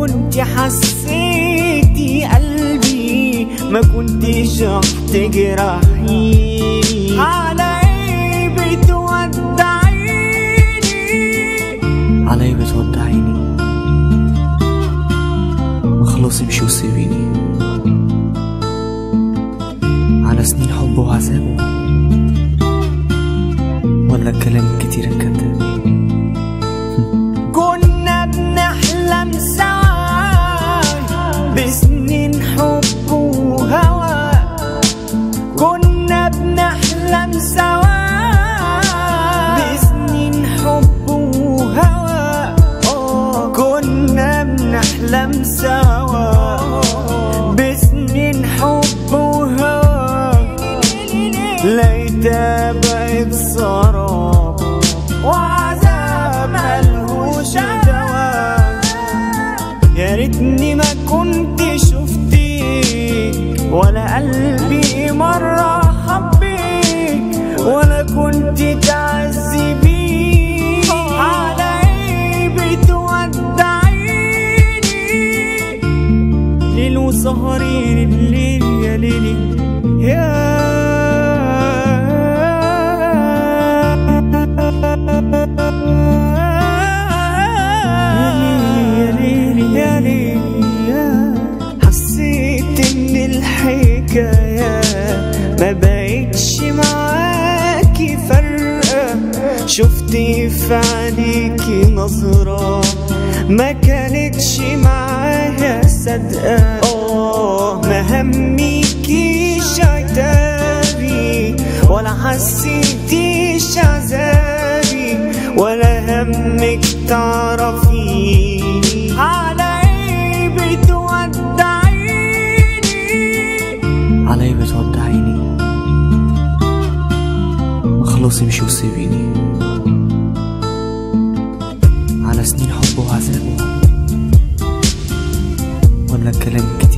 كنت حسيتي قلبي ما كنتش رح تجرحيني على ايه بتودعيني علي بتودعيني ما خلص امشي وسيبيني على سنين حب وعذابه ولا كلام كتير كتاب كنا بنحلم سوا بسنين حب وهوى كنا بنحلم سوا بسنين حب وهوى آه، كنا بنحلم سوا بسنين حب وهوى ليتها بقت سراب وعذاب ملهوش دواء يا ريتني ما كنت شفتك ولا قلبي مرة حبك ولا كنت تعذبيني على ايه بتودعيني ليل وسهرين الليل يا ليلي يا يا ليلي يا ليلي يا حسيت ان الحكاية ما بقتش معاكي فارقة شفتي في عينيكي نظرة ما كانتش معاها صدقة اه ما هميكيش عتابي ولا حسيتيش عذابي ولا همك تعرفيني على ايه بتودعيني علي بتودعيني ما خلص امشي وسيبيني على سنين حب وعذابه ولا كلام كتير